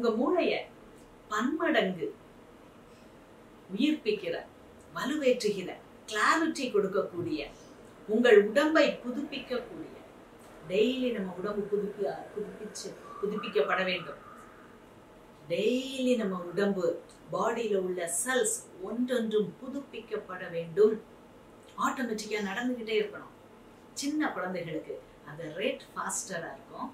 உங்க மூளைய பன்மடங்கு உயிர்ப்பிக்கிற வலுவேற்றுகிற கிளாரிட்டி கொடுக்கக்கூடிய உங்கள் உடம்பை புதுப்பிக்கக்கூடிய டெய்லி நம்ம உடம்பு புதுப்பி புதுப்பிச்சு புதுப்பிக்கப்பட வேண்டும் டெய்லி நம்ம உடம்பு பாடியில உள்ள செல்ஸ் ஒன்றொன்றும் புதுப்பிக்கப்பட வேண்டும் ஆட்டோமேட்டிக்கா நடந்துகிட்டே இருக்கணும் சின்ன குழந்தைகளுக்கு அந்த ரேட் ஃபாஸ்டரா இருக்கும்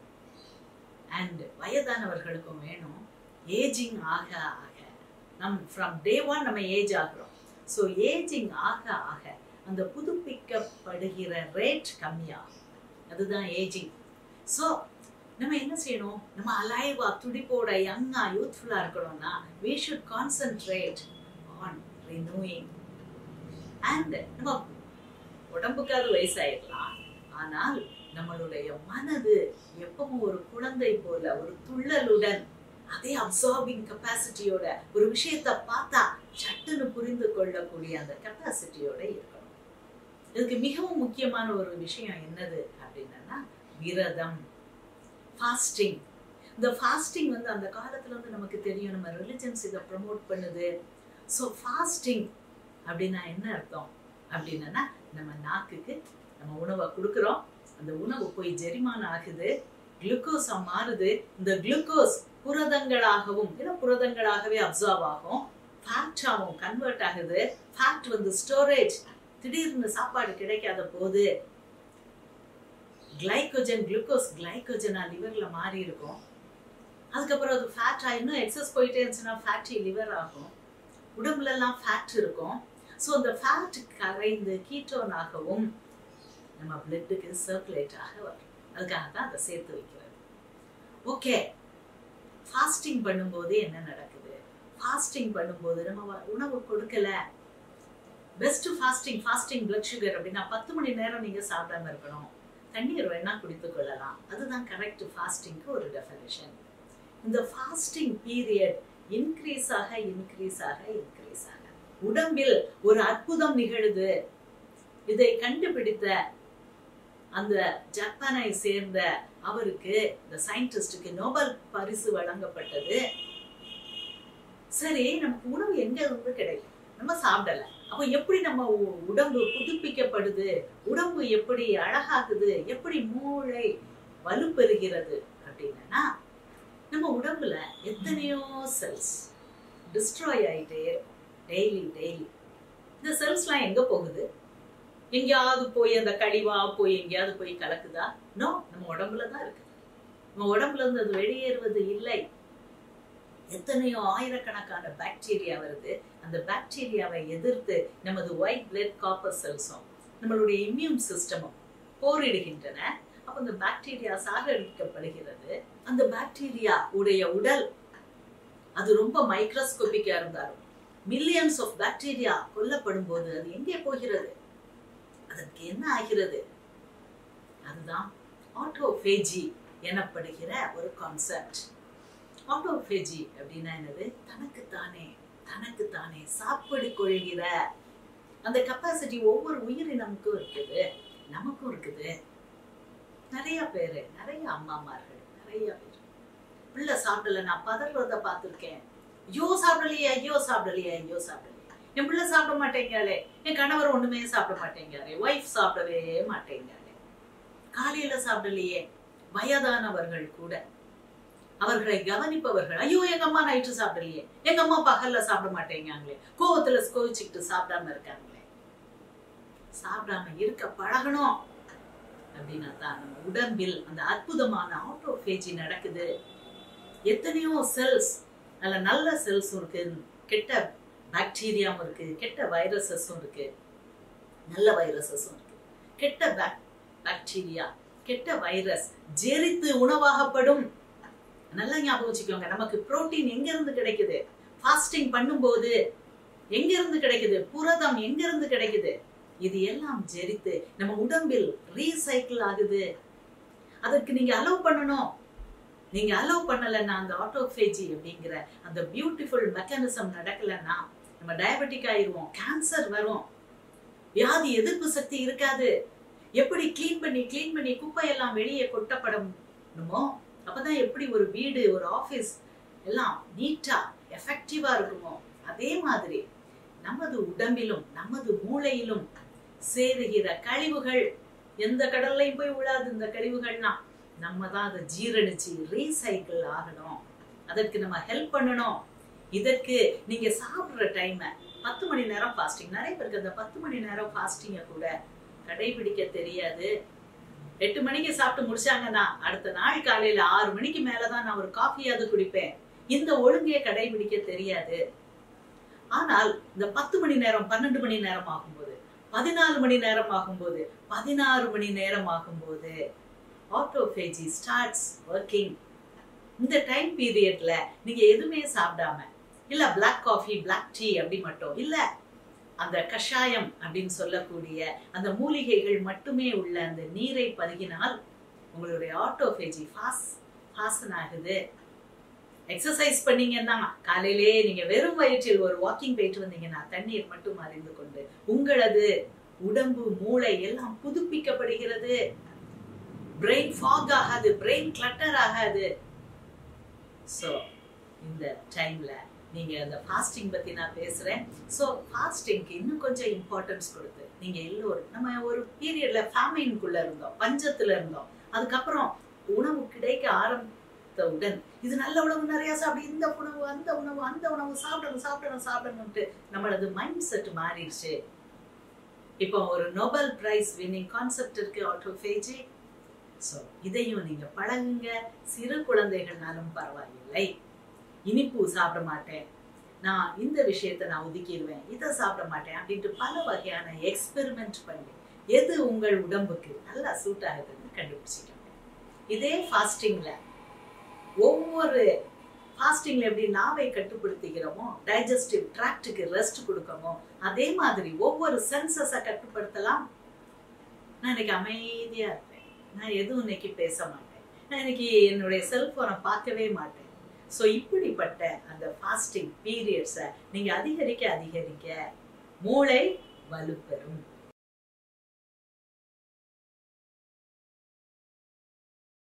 அண்ட் வயதானவர்களுக்கும் வேணும் ஏஜிங் ஆக ஆக நம் ஃப்ரம் டே ஒன் நம்ம ஏஜ் ஆகுறோம் ஸோ ஏஜிங் ஆக ஆக அந்த புதுப்பிக்கப்படுகிற ரேட் கம்மியாகும் அதுதான் ஏஜிங் ஸோ நம்ம என்ன செய்யணும் நம்ம அலைவா துடிப்போட யங்கா யூத்ஃபுல்லா இருக்கணும்னா we should concentrate on renewing and நம்ம உடம்புக்காவது வயசாயிடலாம் ஆனால் நம்மளுடைய மனது எப்பவும் ஒரு குழந்தை போல ஒரு துள்ளலுடன் அதே அப்சார்பிங் கெப்பாசிட்டியோட ஒரு விஷயத்தை பார்த்தா சட்டுன்னு புரிந்து கொள்ளக்கூடிய அந்த கெப்பாசிட்டியோட இருக்கணும் இதுக்கு மிகவும் முக்கியமான ஒரு விஷயம் என்னது அப்படின்னா விரதம் ஃபாஸ்டிங் இந்த ஃபாஸ்டிங் வந்து அந்த காலத்துல இருந்து நமக்கு தெரியும் நம்ம ரிலிஜன்ஸ் இதை ப்ரமோட் பண்ணுது ஸோ ஃபாஸ்டிங் அப்படின்னா என்ன அர்த்தம் அப்படின்னா நம்ம நாக்குக்கு நம்ம உணவை கொடுக்குறோம் அந்த உணவு போய் ஜெரிமானம் ஆகுது குளுக்கோஸா மாறுது இந்த குளுக்கோஸ் புரதங்களாகவும் இல்ல புரதங்களாகவே அப்சர்வ் ஆகும் ஃபேட்டாகவும் கன்வெர்ட் ஆகுது ஃபேட் வந்து ஸ்டோரேஜ் திடீர்னு சாப்பாடு கிடைக்காத போது கிளைக்கோஜன் குளுக்கோஸ் கிளைக்கோஜனா லிவர்ல மாறி இருக்கும் அதுக்கப்புறம் அது ஃபேட் இன்னும் எக்ஸஸ் போயிட்டே இருந்துச்சுன்னா ஃபேட்டி லிவர் ஆகும் உடம்புல எல்லாம் ஃபேட் இருக்கும் ஸோ அந்த ஃபேட் கரைந்து கீட்டோன் ஆகவும் நம்ம பிளட்டுக்கு சர்க்குலேட் ஆக வரும் அதுக்காக தான் அதை சேர்த்து வைக்கிறது ஓகே ஃபாஸ்டிங் பண்ணும்போது என்ன நடக்குது ஃபாஸ்டிங் பண்ணும்போது நம்ம வ- உணவு கொடுக்கல best fasting fasting blood sugar அப்படின்னா பத்து மணி நேரம் நீங்க சாப்பிடாம இருக்கணும் தண்ணீர் வேணா குடித்துக் கொள்ளலாம் அதுதான் கரெக்ட் ஃபாஸ்டிங்க்கு ஒரு டெஃபினேஷன் இந்த ஃபாஸ்டிங் பீரியட் இன்க்ரீஸ் ஆக இன்க்ரீஸ் ஆக இன்க்ரீஸ் ஆக உடம்பில் ஒரு அற்புதம் நிகழுது இதை கண்டுபிடித்த அந்த ஜப்பானை சேர்ந்த அவருக்கு இந்த சயின்டிஸ்டுக்கு நோபல் பரிசு வழங்கப்பட்டது சரி நமக்கு உணவு எங்க இருந்து கிடைக்கும் நம்ம சாப்பிடல அப்போ எப்படி நம்ம உ- உடம்பு புதுப்பிக்கப்படுது உடம்பு எப்படி அழகாகுது எப்படி மூளை வலுப்பெறுகிறது அப்படின்னா நம்ம உடம்புல எத்தனையோ செல்ஸ் டிஸ்ட்ராய் ஆயிட்டே டெய்லி டெய்லி இந்த செல்ஸ்லாம் எங்க போகுது எங்கேயாவது போய் அந்த கழிவா போய் எங்கேயாவது போய் கலக்குதா நோ நம்ம உடம்புல தான் இருக்கு நம்ம உடம்புல இருந்து அது வெளியேறுவது இல்லை எத்தனையோ ஆயிரக்கணக்கான பாக்டீரியா வருது அந்த பாக்டீரியாவை எதிர்த்து நமது ஒயிட் பிளட் காப்பர் செல்ஸும் நம்மளுடைய இம்யூன் சிஸ்டமும் போரிடுகின்றன அப்ப அந்த பாக்டீரியா சாகடிக்கப்படுகிறது அந்த பாக்டீரியா உடைய உடல் அது ரொம்ப மைக்ரோஸ்கோபிக்கா இருந்தாலும் மில்லியன்ஸ் ஆஃப் பாக்டீரியா கொல்லப்படும் போது அது எங்கே போகிறது அதற்கு என்ன ஆகிறது அதுதான் ஆட்டோஃபேஜி எனப்படுகிற ஒரு கான்செப்ட் ஆட்டோஃபேஜி அப்படின்னா என்னது தனக்குத்தானே தனக்குத்தானே சாப்பிடு கொள்கிற அந்த கெப்பாசிட்டி ஒவ்வொரு உயிரினமுக்கும் இருக்குது நமக்கும் இருக்குது நிறைய பேரு நிறைய அம்மாமார்கள் நிறைய பேர் பிள்ளை சாப்பிடல நான் பதறத பார்த்திருக்கேன் ஐயோ சாப்பிடலையே ஐயோ சாப்பிடலையே ஐயோ சாப்பிடலையே என் பிள்ளை சாப்பிட மாட்டேங்காளே என் கணவர் ஒண்ணுமே சாப்பிட மாட்டேங்காரே ஒய்ஃப் சாப்பிடவே மாட்டேங்காளே காலையில சாப்பிடலையே வயதானவர்கள் கூட அவர்களை கவனிப்பவர்கள் ஐயோ எங்க அம்மா நைட்டு சாப்பிடலையே எங்க அம்மா பகல்ல சாப்பிட மாட்டேங்காங்களே கோவத்துல கோவிச்சுக்கிட்டு சாப்பிடாம இருக்காங்களே சாப்பிடாம இருக்க பழகணும் அப்படின்னா தான் நம்ம உடம்பில் அந்த அற்புதமான ஆட்டோஃபேஜி நடக்குது எத்தனையோ செல்ஸ் நல்ல நல்ல செல்ஸும் இருக்கு கெட்ட பாக்டீரியாவும் இருக்கு கெட்ட வைரஸஸும் இருக்கு நல்ல வைரஸஸும் இருக்கு கெட்ட பாக் பாக்டீரியா கெட்ட வைரஸ் ஜெரித்து உணவாகப்படும் நல்லா ஞாபகம் வச்சுக்கோங்க நமக்கு புரோட்டீன் எங்க இருந்து கிடைக்குது ஃபாஸ்டிங் பண்ணும்போது எங்க இருந்து கிடைக்குது புரதம் எங்க இருந்து கிடைக்குது இது எல்லாம் ஜெரித்து நம்ம உடம்பில் ரீசைக்கிள் ஆகுது அதற்கு நீங்க அலோவ் பண்ணணும் நீங்க அலோவ் பண்ணலைன்னா அந்த ஆட்டோஃபேஜி அப்படிங்கிற அந்த பியூட்டிஃபுல் மெக்கானிசம் நடக்கலைன்னா நம்ம டயபெட்டிக் ஆயிருவோம் கேன்சர் வரும் வியாதி எதிர்ப்பு சக்தி இருக்காது எப்படி க்ளீன் பண்ணி க்ளீன் பண்ணி குப்பையெல்லாம் வெளியே கொட்டப்படணுமோ அப்பதான் எப்படி ஒரு வீடு ஒரு ஆபீஸ் எல்லாம் நீட்டா எஃபெக்டிவா இருக்குமோ அதே மாதிரி நமது உடம்பிலும் நமது மூளையிலும் சேருகிற கழிவுகள் எந்த கடல்லையும் போய் விழாது இந்த கழிவுகள்னா நம்ம தான் அதை ஜீரணிச்சு ரீசைக்கிள் ஆகணும் அதற்கு நம்ம ஹெல்ப் பண்ணணும் இதற்கு நீங்க சாப்பிடுற டைமை பத்து மணி நேரம் ஃபாஸ்டிங் நிறைய பேருக்கு அந்த பத்து மணி நேரம் ஃபாஸ்டிங்கை கூட கடைபிடிக்க தெரியாது எட்டு மணிக்கு சாப்பிட்டு முடிச்சாங்கன்னா அடுத்த நாள் காலையில ஆறு மணிக்கு மேலதான் நான் ஒரு காஃபியாவது குடிப்பேன் இந்த ஒழுங்கையை கடைபிடிக்க தெரியாது ஆனால் இந்த பத்து மணி நேரம் பன்னெண்டு மணி நேரம் ஆகும்போது பதினாலு மணி நேரம் ஆகும்போது பதினாறு மணி நேரம் ஆகும்போது ஆட்டோபேஜி ஸ்டார்ட்ஸ் ஒர்க்கிங் இந்த டைம் பீரியட்ல நீங்க எதுவுமே சாப்பிடாம இல்ல பிளாக் காஃபி பிளாக் டீ அப்படி மட்டும் இல்ல அந்த கஷாயம் அப்படின்னு சொல்லக்கூடிய அந்த மூலிகைகள் மட்டுமே உள்ள அந்த நீரை பருகினால் உங்களுடைய ஆட்டோபேஜி ஃபாஸ்ட் ஃபாஸ்டன் ஆகுது எக்ஸசைஸ் பண்ணீங்கன்னா காலையிலே நீங்க வெறும் வயிற்றில் ஒரு வாக்கிங் போயிட்டு வந்தீங்கன்னா தண்ணீர் மட்டும் அறிந்து கொண்டு உங்களது உடம்பு மூளை எல்லாம் புதுப்பிக்கப்படுகிறது பிரெயின் ஃபாக் ஆகாது பிரெயின் கிளட்டர் ஆகாது ஸோ இந்த டைம்ல நீங்க அந்த ஃபாஸ்டிங் பத்தி நான் பேசுறேன் ஸோ ஃபாஸ்டிங்க்கு இன்னும் கொஞ்சம் இம்பார்ட்டன்ஸ் கொடுத்து நீங்க எல்லோரும் நம்ம ஒரு பீரியட்ல ஃபேமின்குள்ள இருந்தோம் பஞ்சத்துல இருந்தோம் அதுக்கப்புறம் உணவு கிடைக்க ஆரம்பித்தவுடன் இது நல்ல உணவு நிறைய சாப்பிடு இந்த உணவு அந்த உணவு அந்த உணவு சாப்பிடணும் சாப்பிடணும் சாப்பிடணும்ட்டு நம்மளது மைண்ட் செட் மாறிடுச்சு இப்போ ஒரு நோபல் பிரைஸ் வின்னிங் கான்செப்ட் இருக்கு ஆட்டோஃபேஜி ஸோ இதையும் நீங்க பழகுங்க சிறு குழந்தைகள்னாலும் பரவாயில்லை இனிப்பு சாப்பிட மாட்டேன் நான் இந்த விஷயத்தை நான் ஒதுக்கிடுவேன் இதை சாப்பிட மாட்டேன் அப்படின்ட்டு பல வகையான எக்ஸ்பெரிமெண்ட் பண்ணி எது உங்கள் உடம்புக்கு நல்லா சூட் ஆகுதுன்னு கண்டுபிடிச்சிக்கோங்க இதே ஃபாஸ்டிங்ல ஒவ்வொரு ஃபாஸ்டிங்ல எப்படி நாவை கட்டுப்படுத்திக்கிறோமோ டைஜஸ்டிவ் ட்ராக்டுக்கு ரெஸ்ட் கொடுக்கமோ அதே மாதிரி ஒவ்வொரு சென்சஸை கட்டுப்படுத்தலாம் நான் இன்னைக்கு அமைதியா இருப்பேன் நான் எதுவும் இன்னைக்கு பேச மாட்டேன் நான் இன்னைக்கு என்னுடைய செல்போனை பார்க்கவே மாட்டேன் ஸோ இப்படிப்பட்ட அந்த ஃபாஸ்டிங் பீரியட்ஸை நீங்க அதிகரிக்க அதிகரிக்க மூளை வலுப்பெறும்